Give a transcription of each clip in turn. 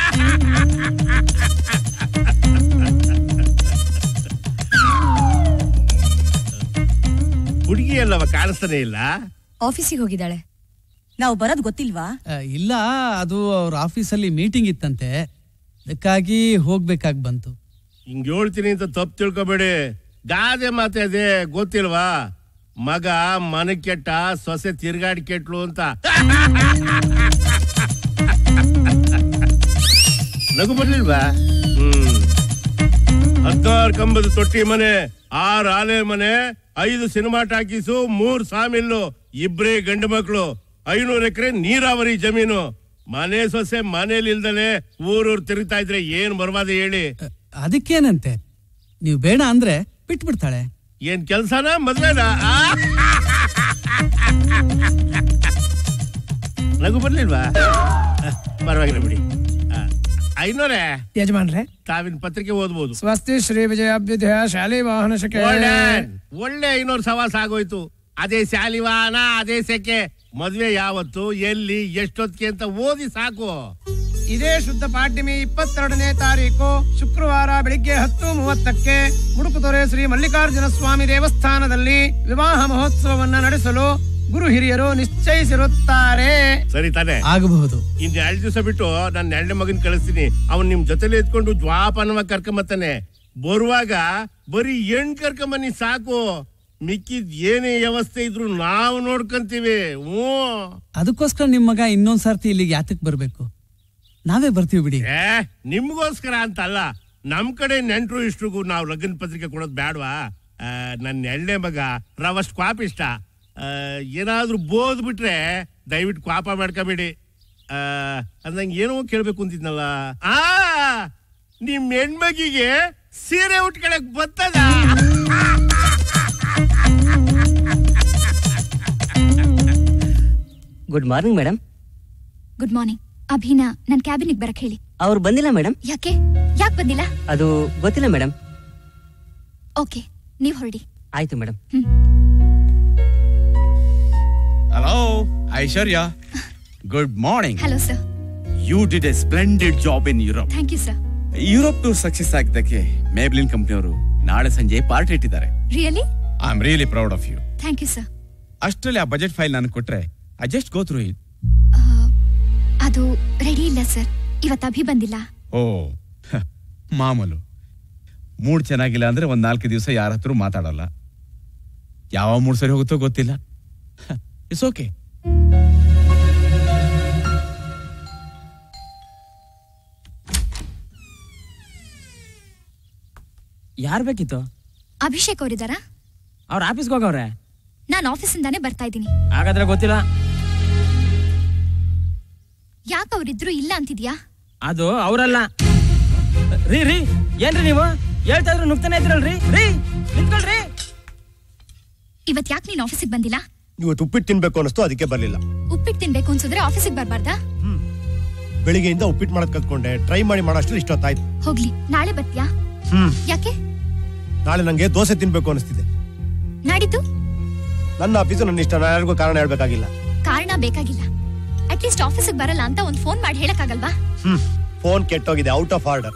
ಹುಡುಗಿ ಅಲ್ಲವ ಕಾಣಿಸ್ತಾನೆ ಇಲ್ಲ ಆಫೀಸಿಗೆ ಹೋಗಿದ್ದಾಳೆ ನಾವು ಬರೋದ್ ಗೊತ್ತಿಲ್ವಾ ಆ, ಇಲ್ಲ ಅದು ಅವ್ರ ಆಫೀಸಲ್ಲಿ ಮೀಟಿಂಗ್ ಇತ್ತಂತೆ ಅದಕ್ಕಾಗಿ ಹೋಗ್ಬೇಕಾಗಿ ಬಂತು ಹಿಂಗ್ ಹೇಳ್ತೀನಿ ಅಂತ ತಪ್ಪು ತಿಳ್ಕೊಬೇಡಿ ಗಾದೆ ಮಾತೆ ಅದೇ ಗೊತ್ತಿಲ್ವಾ ಮಗ ಮನ ಕೆಟ್ಟ ಸೊಸೆ ತಿರ್ಗಾಡಿ ಕೆಟ್ಲು ಅಂತ ನಗು ಬರ್ಲಿಲ್ವಾ ಹ್ಮ್ ಹತ್ತಾರು ಕಂಬದ ತೊಟ್ಟಿ ಮನೆ ಆರು ಆಲೆ ಮನೆ ಐದು ಸಿನಿಮಾ ಟಾಕೀಸು ಮೂರ್ ಸಾಮಿಲ್ಲು ಇಬ್ರೇ ಗಂಡು ಮಕ್ಳು ಐನೂರು ಎಕರೆ ನೀರಾವರಿ ಜಮೀನು ಮನೆ ಸೊಸೆ ಮನೇಲಿ ಇಲ್ದಲೆ ಊರೂರ್ ತಿರುಗ್ತಾ ಇದ್ರೆ ಏನ್ ಬರ್ವಾದ ಹೇಳಿ ಆ, ಅದಕ್ಕೇನಂತೆ ನೀವು ಬೇಡ ಅಂದ್ರೆ ಬಿಟ್ಬಿಡ್ತಾಳೆ ಏನ್ ಕೆಲ್ಸನ ಮದ್ವೆನಾ ಆ? ನಗು ಬರ್ಲಿಲ್ವಾ ಆ, ಪರವಾಗಿಲ್ಲ ಬಿಡಿ ಆ, ಐನೂರೇ ಯಜಮಾನ್ರೆ ತಾವಿನ ಪತ್ರಿಕೆ ಓದ್ಬೋದು ಸ್ವಸ್ತಿ ಶ್ರೀ ವಿಜಯಾಭ್ಯುದಯ ಶಾಲೆ ವಾಹನ ಶಕೆ ಒಳ್ಳೆ ಒಳ್ಳೆ ಐನೂರು ಸವಾಸ ಆಗೋಯ್ತು ಅದೇ ಶಾಲಿವಾನ ಅದೇ ಸೆಕೆ ಮದ್ವೆ ಯಾವತ್ತು ಎಲ್ಲಿ ಎಷ್ಟೊತ್ತಿಗೆ ಅಂತ ಓದಿ ಸಾಕು ಇದೇ ಶುದ್ಧ ಪಾಡ್ಯಮಿ ಇಪ್ಪತ್ತೆರಡನೇ ತಾರೀಕು ಶುಕ್ರವಾರ ಬೆಳಿಗ್ಗೆ ಹತ್ತು ಮೂವತ್ತಕ್ಕೆ ಮುಡುಕುತೊರೆ ಶ್ರೀ ಮಲ್ಲಿಕಾರ್ಜುನ ಸ್ವಾಮಿ ದೇವಸ್ಥಾನದಲ್ಲಿ ವಿವಾಹ ಮಹೋತ್ಸವವನ್ನ ನಡೆಸಲು ಗುರು ಹಿರಿಯರು ನಿಶ್ಚಯಿಸಿರುತ್ತಾರೆ ಸರಿ ತಾನೆ ಆಗಬಹುದು ಇನ್ ಎರಡು ದಿವಸ ಬಿಟ್ಟು ನನ್ನ ಎರಡನೇ ಮಗನ್ ಕಳಿಸ್ತೀನಿ ಅವ್ನ್ ನಿಮ್ ಜೊತೆಲಿ ಎತ್ಕೊಂಡು ಜ್ವಾಪಾನವ ಕರ್ಕೊಂಬತ್ತಾನೆ ಬರುವಾಗ ಬರೀ ಹೆಣ್ ಕರ್ಕೊಂಬನ್ನಿ ಸಾಕು ಮಿಕ್ಕಿದ್ ಏನೇ ವ್ಯವಸ್ಥೆ ಇದ್ರು ನಾವು ನೋಡ್ಕಂತೀವಿ ಹ್ಞೂ ಅದಕ್ಕೋಸ್ಕರ ನಿಮ್ ಮಗ ಇನ್ನೊಂದ್ ಸರ್ತಿ ಇಲ್ಲಿಗೆ ಯಾತಕ್ ಬರ್ಬೇಕು ನಾವೇ ಬರ್ತೀವಿ ಬಿಡಿ ಏ ನಿಮ್ಗೋಸ್ಕರ ಅಂತಲ್ಲ ನಮ್ ಕಡೆ ನೆಂಟ್ರು ಇಷ್ಟ್ರಿಗೂ ನಾವು ಲಗ್ನ ಪತ್ರಿಕೆ ಕೊಡೋದು ಬೇಡವಾ ನನ್ನ ಎಳ್ಳೆ ಮಗ ರವಷ್ಟು ಕ್ವಾಪ್ ಇಷ್ಟ ಆ, ಏನಾದ್ರೂ ಬೋದ್ ಬಿಟ್ರೆ ದಯವಿಟ್ಟು ಕ್ವಾಪ ಮಾಡ್ಕೋಬೇಡಿ ಆ, ಅಂದಂಗೆ ಏನೋ ಕೇಳ್ಬೇಕು ಅಂತಿದ್ನಲ್ಲ ಆ ನಿಮ್ ಹೆಣ್ಮಗಿಗೆ ಸೀರೆ ಉಟ್ಕೊಳಕ್ ಬರ್ತದ good morning madam good morning ಅಭಿನಾ ನನ್ ಕ್ಯಾಬಿನಿಗೆ ಬರಕ್ ಹೇಳಿ ಅವ್ರು ಬಂದಿಲ್ಲ ಮೇಡಮ್ ಯಾಕೆ ಯಾಕೆ ಬಂದಿಲ್ಲ ಅದು ಗೊತ್ತಿಲ್ಲ ಮೇಡಮ್ ಓಕೆ ನೀವ್ ಹೊರಡಿ ಆಯ್ತು madam Hello, Aishwarya. Good morning. Hello sir You did a splendid job in Europe. Thank you sir Europe tour success ಆಗಿದ್ದಕ್ಕೆ ಮೇಬ್ಲಿನ್ ಕಂಪ್ನಿಯವರು ನಾಳೆ ಸಂಜೆ ಪಾರ್ಟಿ ಇಟ್ಟಿದ್ದಾರೆ really I am really proud of you thank you sir ಅಷ್ಟರಲ್ಲಿ ಆ budget file ನಾನು ಕೊಟ್ರೆ I just go through it ಅದು ರೆಡಿ ಇಲ್ಲ ಸರ್ ಇವತ್ತು ಅಭಿ ಬಂದಿಲ್ಲ ಓ ಹ, ಮಾಮೂಲು ಮೂಡ್ ಚೆನ್ನಾಗಿಲ್ಲ ಅಂದ್ರೆ ಒಂದ್ ನಾಲ್ಕು ದಿವಸ ಯಾರ ಹತ್ರ ಮಾತಾಡಲ್ಲ ಯಾವ ಮೂಡ್ ಸರಿ ಹೋಗುತ್ತೋ ಗೊತ್ತಿಲ್ಲ ಇಟ್ಸ್ ಓಕೆ ಯಾರ್ ಬೇಕಿತ್ತು ಅಭಿಷೇಕ್ ಅವರಿದ್ದಾರಾ ಅವ್ರ ಆಫೀಸ್ಗೆ ಹೋಗವ್ರೆ ನಾನು ಆಫೀಸಿಂದಾನೇ ಬರ್ತಾ ಇದ್ದೀನಿ ಹಾಗಾದ್ರೆ ಗೊತ್ತಿಲ್ಲ ಯಾಕೆ ಅವರಿದ್ರು ಇಲ್ಲ ಅಂತಿದ್ಯಾ ಅದು ಅವರಲ್ಲ ರೀ ರೀ ಏನ್ರಿ ನೀವು ಹೇಳ್ತಾ ಇದ್ರು ನುಗ್ತಾನೆ ಇದ್ರಲ್ರಿ ರೀ ನಿಂತ್ಕೊಳ್ರಿ ಇವತ್ ಯಾಕೆ ನೀನ್ ಆಫೀಸಿಗೆ ಬಂದಿಲ್ಲ ಇವತ್ತು ಉಪ್ಪಿಟ್ಟು ತಿನ್ಬೇಕು ಅನಿಸ್ತು ಅದಕ್ಕೆ ಬರ್ಲಿಲ್ಲ ಉಪ್ಪಿಟ್ಟು ತಿನ್ಬೇಕು ಅನ್ಸಿದ್ರೆ ಆಫೀಸಿಗೆ ಬರ್ಬಾರ್ದಾ ಬೆಳಿಗ್ಗೆಯಿಂದ ಉಪ್ಪಿಟ್ಟು ಮಾಡಕ್ ಕಲ್ತ್ಕೊಂಡೆ ಟ್ರೈ ಮಾಡಿ ಮಾಡೋಷ್ಟು ಇಷ್ಟೊತ್ತಾಯ್ತು ಹೋಗ್ಲಿ ನಾಳೆ ಬರ್ತೀಯಾ ಹ್ಮ್ ಯಾಕೆ ನಾಳೆ ನಂಗೆ ದೋಸೆ ತಿನ್ಬೇಕು ಅನಿಸ್ತಿದೆ ನಾಡಿದ್ದು ನನ್ನ ಆಫೀಸು ನನ್ನ ಇಷ್ಟ ನಾನು ಯಾರಿಗೂ ಕಾರಣ ಹೇಳ್ಬೇಕಾಗಿಲ್ಲ ಕಾರಣ ಬೇಕಾಗಿಲ್ಲ ಅಟ್ಲೀಸ್ಟ್ ಆಫೀಸಿಗೆ ಬರಲ್ಲ ಅಂತ ಒಂದ್ ಫೋನ್ ಮಾಡಿ ಹೇಳಕ್ಕಾಗಲ್ವಾ ಹ್ಮ್ ಫೋನ್ ಕೆಟ್ಟೋಗಿದೆ ಔಟ್ ಆಫ್ ಆರ್ಡರ್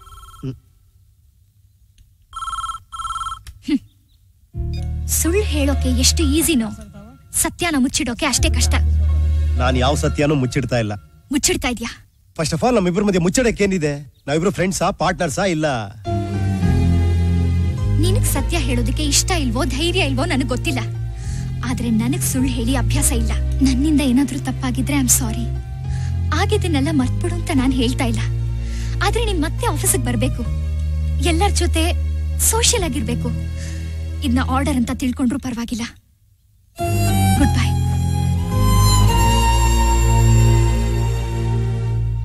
ಸುಳ್ಳು ಹೇಳೋಕೆ ಎಷ್ಟು ಈಸಿನೋ ಸತ್ಯನ ಮುಚ್ಚಿಡೋಕೆ ಅಷ್ಟೇ ಕಷ್ಟ ನಾನು ಯಾವ ಸತ್ಯನೂ ಮುಚ್ಚಿಡ್ತಾ ಇಲ್ಲ ಮುಚ್ಚಿಡ್ತಾ ಇದ್ಯಾ ಫಸ್ಟ್ ಆಫ್ ಆಲ್ ನಮ್ಮಿಬ್ಬರ ಮಧ್ಯೆ ಮುಚ್ಚಡಕ್ಕೆ ಏನಿದೆ ನಾವಿಬ್ರು ಫ್ರೆಂಡ್ಸಾ ಪಾರ್ಟ್ನರ್ಸಾ ಇಲ್ಲ ನಿನಗ್ ಸತ್ಯ ಹೇಳೋದಕ್ಕೆ ಇಷ್ಟ ಇಲ್ವೋ ಧೈರ್ಯ ಇಲ್ವೋ ನನಗ್ ಗೊತ್ತಿಲ್ಲ ಆದ್ರೆ ನನಗ್ ಸುಳ್ಳು ಹೇಳಿ ಅಭ್ಯಾಸ ಇಲ್ಲ ನನ್ನಿಂದ ಏನಾದ್ರೂ ತಪ್ಪಾಗಿದ್ರೆ ಐ ಆಮ್ ಸಾರಿ ಆಗಿದ್ದನ್ನೆಲ್ಲ ಮರ್ತ್ಬಿಡು ಅಂತ ನಾನು ಹೇಳ್ತಾ ಇಲ್ಲ ಆದ್ರೆ ನೀನ್ ಮತ್ತೆ ಆಫೀಸಿಗೆ ಬರ್ಬೇಕು ಎಲ್ಲರ ಜೊತೆ ಸೋಷಿಯಲ್ ಆಗಿರ್ಬೇಕು ಇದನ್ನ ಆರ್ಡರ್ ಅಂತ ತಿಳ್ಕೊಂಡ್ರು ಪರವಾಗಿಲ್ಲ